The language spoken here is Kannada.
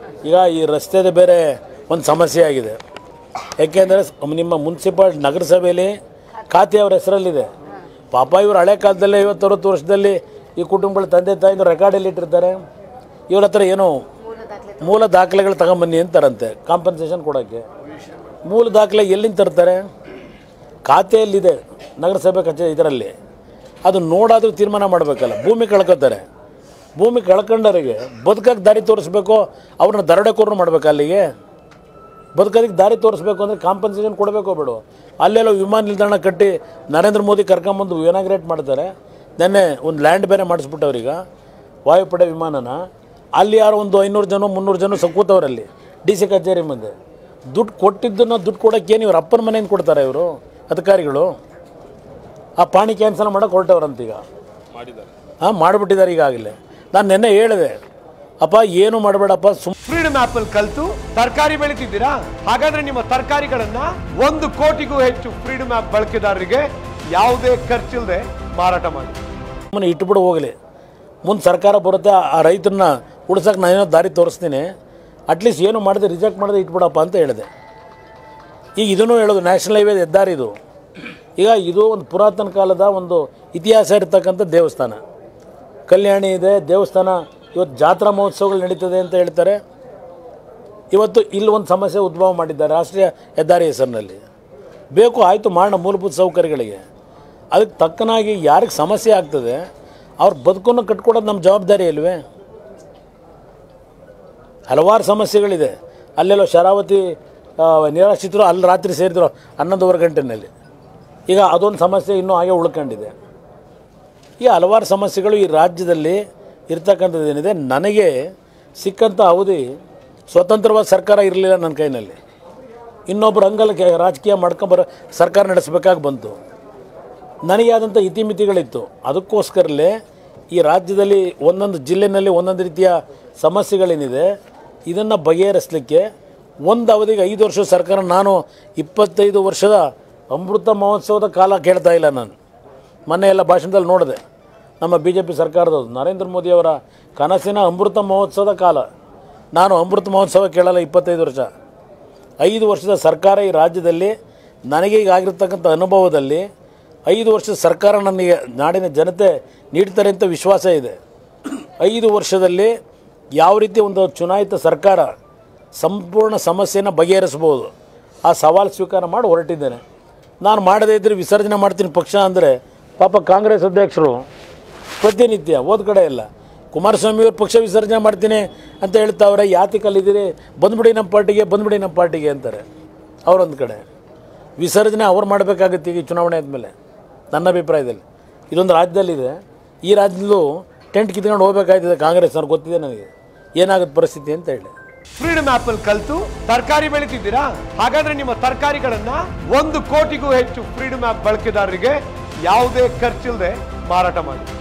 ಈಗ ಈ ರಸ್ತೆದ ಬೇರೆ ಒಂದು ಸಮಸ್ಯೆ ಆಗಿದೆ ಯಾಕೆಂದರೆ ನಿಮ್ಮ ಮುನ್ಸಿಪಾಲ್ ನಗರಸಭೆಯಲ್ಲಿ ಖಾತೆ ಅವ್ರ ಹೆಸರಲ್ಲಿದೆ ಪಾಪ ಇವರು ಹಳೆ ಕಾಲದಲ್ಲೇ ಐವತ್ತರವತ್ತು ವರ್ಷದಲ್ಲಿ ಈ ಕುಟುಂಬಗಳ ತಂದೆ ತಾಯಿನ ರೆಕಾರ್ಡಲ್ಲಿ ಇಟ್ಟಿರ್ತಾರೆ ಇವ್ರ ಹತ್ರ ಏನೋ ಮೂಲ ದಾಖಲೆಗಳು ತಗೊಂಬನ್ನಿ ಅಂತಾರಂತೆ ಕಾಂಪನ್ಸೇಷನ್ ಕೊಡೋಕ್ಕೆ ಮೂಲ ದಾಖಲೆ ಎಲ್ಲಿಂದ ತರ್ತಾರೆ ಖಾತೆಯಲ್ಲಿದೆ ನಗರಸಭೆ ಕಚೇರಿ ಇದರಲ್ಲಿ ಅದು ನೋಡಾದರೂ ತೀರ್ಮಾನ ಮಾಡಬೇಕಲ್ಲ ಭೂಮಿ ಕಳ್ಕೊತಾರೆ ಭೂಮಿ ಕಳ್ಕೊಂಡವರಿಗೆ ಬದುಕಕ್ಕೆ ದಾರಿ ತೋರಿಸ್ಬೇಕು ಅವ್ರನ್ನ ದರೋಡೆಕೋರ್ನು ಮಾಡ್ಬೇಕು ಅಲ್ಲಿಗೆ ಬದುಕೋದಕ್ಕೆ ದಾರಿ ತೋರಿಸ್ಬೇಕು ಅಂದರೆ ಕಾಂಪನ್ಸೇಷನ್ ಕೊಡಬೇಕು ಬಿಡು ಅಲ್ಲೆಲ್ಲೋ ವಿಮಾನ ನಿಲ್ದಾಣ ಕಟ್ಟಿ ನರೇಂದ್ರ ಮೋದಿ ಕರ್ಕೊಂಬಂದು ಇನಾಗ್ರೇಟ್ ಮಾಡ್ತಾರೆ ನೆನ್ನೆ ಒಂದು ಲ್ಯಾಂಡ್ ಬೇರೆ ಮಾಡಿಸ್ಬಿಟ್ಟವ್ರೀಗ ವಾಯುಪಡೆ ವಿಮಾನನ ಅಲ್ಲಿ ಯಾರೋ ಒಂದು ಐನೂರು ಜನ ಮುನ್ನೂರು ಜನ ಸ ಕೂತವ್ರಲ್ಲಿ ಡಿ ಸಿ ಕಚೇರಿ ಮುಂದೆ ದುಡ್ಡು ಕೊಟ್ಟಿದ್ದನ್ನ ದುಡ್ಡು ಕೊಡೋಕ್ಕೆ ಏನು ಇವ್ರ ಅಪ್ಪನ ಮನೆಯಿಂದ ಕೊಡ್ತಾರೆ ಇವರು ಅಧಿಕಾರಿಗಳು ಆ ಪಾಣಿ ಕ್ಯಾನ್ಸಲ್ ಮಾಡೋಕೆ ಹೊರಟವ್ರಂತೀಗ ಹಾಂ ಮಾಡಿಬಿಟ್ಟಿದ್ದಾರೆ ಈಗಾಗಲೇ ನಾನು ನಿನ್ನೆ ಹೇಳಿದೆ ಅಪ್ಪ ಏನು ಮಾಡಬೇಡಪ್ಪ ಸುಮ್ ಫ್ರೀಡಮ್ ಆಪ್ ಅಲ್ಲಿ ಕಲ್ತು ತರಕಾರಿ ಬೆಳಿತಿದ್ದೀರಾ ಹಾಗಾದ್ರೆ ನಿಮ್ಮ ತರಕಾರಿಗಳನ್ನ ಒಂದು ಕೋಟಿಗೂ ಹೆಚ್ಚು ಫ್ರೀಡಮ್ ಆಪ್ ಬಳಕೆದಾರರಿಗೆ ಯಾವುದೇ ಖರ್ಚಿಲ್ಲದೆ ಮಾರಾಟ ಮಾಡಿ ಸುಮ್ಮನೆ ಇಟ್ಬಿಡು ಹೋಗಲಿ ಮುಂದೆ ಸರ್ಕಾರ ಬರುತ್ತೆ ಆ- ಆ ರೈತರನ್ನ ಉಳ್ಸಕ್ಕೆ ನಾನೇನೋ ದಾರಿ ತೋರಿಸ್ತೀನಿ ಅಟ್ಲೀಸ್ಟ್ ಏನು ಮಾಡಿದೆ ರಿಜೆಕ್ಟ್ ಮಾಡಿದೆ ಇಟ್ಬಿಡಪ್ಪ ಅಂತ ಹೇಳಿದೆ ಈಗ ಇದನ್ನು ಹೇಳೋದು ನ್ಯಾಷನಲ್ ಹೈವೇ ಹೆದ್ದಾರಿ ಇದು ಈಗ ಇದು ಒಂದು ಪುರಾತನ ಕಾಲದ ಒಂದು ಇತಿಹಾಸ ಇರ್ತಕ್ಕಂಥ ದೇವಸ್ಥಾನ ಕಲ್ಯಾಣಿ ಇದೆ ದೇವಸ್ಥಾನ ಇವತ್ತು ಜಾತ್ರಾ ಮಹೋತ್ಸವಗಳು ನಡೀತದೆ ಅಂತ ಹೇಳ್ತಾರೆ ಇವತ್ತು ಇಲ್ಲಿ ಒಂದು ಸಮಸ್ಯೆ ಉದ್ಭವ ಮಾಡಿದ್ದಾರೆ ರಾಷ್ಟ್ರೀಯ ಹೆದ್ದಾರಿ ಹೆಸರಿನಲ್ಲಿ ಬೇಕು ಆಯಿತು ಮಾಡೋಣ ಮೂಲಭೂತ ಸೌಕರ್ಯಗಳಿಗೆ ಅದಕ್ಕೆ ತಕ್ಕನಾಗಿ ಯಾರಿಗೆ ಸಮಸ್ಯೆ ಆಗ್ತದೆ ಅವ್ರ ಬದುಕನ್ನು ಕಟ್ಕೊಡೋದು ನಮ್ಮ ಜವಾಬ್ದಾರಿ ಅಲ್ವೇ ಹಲವಾರು ಸಮಸ್ಯೆಗಳಿದೆ ಅಲ್ಲೆಲ್ಲೋ ಶರಾವತಿ ಆ, ನಿರಾಶ್ರಿತರು ಅಲ್ಲಿ ರಾತ್ರಿ ಸೇರಿದ್ರು ಹನ್ನೊಂದುವರೆ ಗಂಟೆನಲ್ಲಿ ಈಗ ಅದೊಂದು ಸಮಸ್ಯೆ ಇನ್ನೂ ಹಾಗೆ ಉಳ್ಕೊಂಡಿದೆ ಈ ಹಲವಾರು ಸಮಸ್ಯೆಗಳು ಈ ರಾಜ್ಯದಲ್ಲಿ ಇರ್ತಕ್ಕಂಥದ್ದು ಏನಿದೆ ನನಗೆ ಸಿಕ್ಕಂಥ ಅವಧಿ ಸ್ವತಂತ್ರವಾದ ಸರ್ಕಾರ ಇರಲಿಲ್ಲ ನನ್ನ ಕೈನಲ್ಲಿ ಇನ್ನೊಬ್ಬರು ಹಂಗಲ್ಲ ಕೆ- ರಾಜಕೀಯ ಮಾಡ್ಕೊಂಬರೋ ಸರ್ಕಾರ ನಡೆಸಬೇಕಾಗಿ ಬಂತು ನನಗೆ ಆದಂಥ ಇತಿಮಿತಿಗಳಿತ್ತು ಅದಕ್ಕೋಸ್ಕರಲೇ ಈ ರಾಜ್ಯದಲ್ಲಿ ಒಂದೊಂದು ಜಿಲ್ಲೆನಲ್ಲಿ ಒಂದೊಂದು ರೀತಿಯ ಸಮಸ್ಯೆಗಳೇನಿದೆ ಇದನ್ನು ಬಗೆಹರಿಸಲಿಕ್ಕೆ ಒಂದು ಅವಧಿಗೆ ಐದು ವರ್ಷದ ಸರ್ಕಾರ ನಾನು ಇಪ್ಪತ್ತೈದು ವರ್ಷದ ಅಮೃತ ಮಹೋತ್ಸವದ ಕಾಲ ಕೇಳ್ತಾ ಇಲ್ಲ ನಾನು ಮೊನ್ನೆ ಎಲ್ಲ ಭಾಷಣದಲ್ಲಿ ನೋಡಿದೆ ನಮ್ಮ ಬಿ ಜೆ ಪಿ ಸರ್ಕಾರದವ್ರು ನರೇಂದ್ರ ಮೋದಿಯವರ ಕನಸಿನ ಅಮೃತ ಮಹೋತ್ಸವದ ಕಾಲ ನಾನು ಅಮೃತ ಮಹೋತ್ಸವ ಕೇಳಲ್ಲ ಇಪ್ಪತ್ತೈದು ವರ್ಷ ಐದು ವರ್ಷದ ಸರ್ಕಾರ ಈ ರಾಜ್ಯದಲ್ಲಿ ನನಗೆ ಈಗ ಆಗಿರ್ತಕ್ಕಂಥ ಅನುಭವದಲ್ಲಿ ಐದು ವರ್ಷದ ಸರ್ಕಾರ ನನಗೆ ನಾಡಿನ ಜನತೆ ನೀಡ್ತಾರೆ ಅಂತ ವಿಶ್ವಾಸ ಇದೆ ಐದು ವರ್ಷದಲ್ಲಿ ಯಾವ ರೀತಿ ಒಂದು ಚುನಾಯಿತ ಸರ್ಕಾರ ಸಂಪೂರ್ಣ ಸಮಸ್ಯೆನ ಬಗೆಹರಿಸ್ಬೋದು ಆ ಸವಾಲು ಸ್ವೀಕಾರ ಮಾಡಿ ಹೊರಟಿದ್ದೇನೆ ನಾನು ಮಾಡದೇ ಇದ್ದರೆ ವಿಸರ್ಜನೆ ಮಾಡ್ತೀನಿ ಪಕ್ಷ ಅಂದರೆ ಪಾಪ ಕಾಂಗ್ರೆಸ್ ಅಧ್ಯಕ್ಷರು ಪ್ರತಿನಿತ್ಯ ಹೋದ ಕಡೆ ಇಲ್ಲ ಕುಮಾರಸ್ವಾಮಿಯವ್ರ ಪಕ್ಷ ವಿಸರ್ಜನೆ ಮಾಡ್ತೀನಿ ಅಂತ ಹೇಳ್ತಾವ್ರೆ ಯಾತಿಕಲ್ಲಿದ್ದೀರಿ ಬಂದ್ಬಿಡಿ ನಮ್ಮ ಪಾರ್ಟಿಗೆ ಬಂದ್ಬಿಡಿ ನಮ್ಮ ಪಾರ್ಟಿಗೆ ಅಂತಾರೆ ಅವರೊಂದು ಕಡೆ ವಿಸರ್ಜನೆ ಅವ್ರು ಮಾಡಬೇಕಾಗುತ್ತೆ ಈಗ ಈ ಚುನಾವಣೆ ಆದಮೇಲೆ ನನ್ನ ಅಭಿಪ್ರಾಯದಲ್ಲಿ ಇದೊಂದು ರಾಜ್ಯದಲ್ಲಿದೆ ಈ ರಾಜ್ಯದಲ್ಲೂ ಟೆಂಟ್ ಕಿತ್ಕೊಂಡು ಹೋಗ್ಬೇಕಾಯ್ತದೆ ಕಾಂಗ್ರೆಸ್ ಅವ್ರಿಗೆ ಗೊತ್ತಿದೆ ನನಗೆ ಏನಾಗುತ್ತೆ ಪರಿಸ್ಥಿತಿ ಅಂತ ಹೇಳಿ ಫ್ರೀಡಮ್ ಆಪ್ ಅಲ್ಲಿ ಕಲ್ತು ತರಕಾರಿ ಬೆಳಿತಿದ್ದೀರಾ ಹಾಗಾದ್ರೆ ನಿಮ್ಮ ತರಕಾರಿಗಳನ್ನ ಒಂದು ಕೋಟಿಗೂ ಹೆಚ್ಚು ಫ್ರೀಡಮ್ ಆಪ್ ಬಳಕೆದಾರರಿಗೆ ಯಾವುದೇ ಖರ್ಚಿಲ್ಲದೆ ಮಾರಾಟ ಮಾಡಿ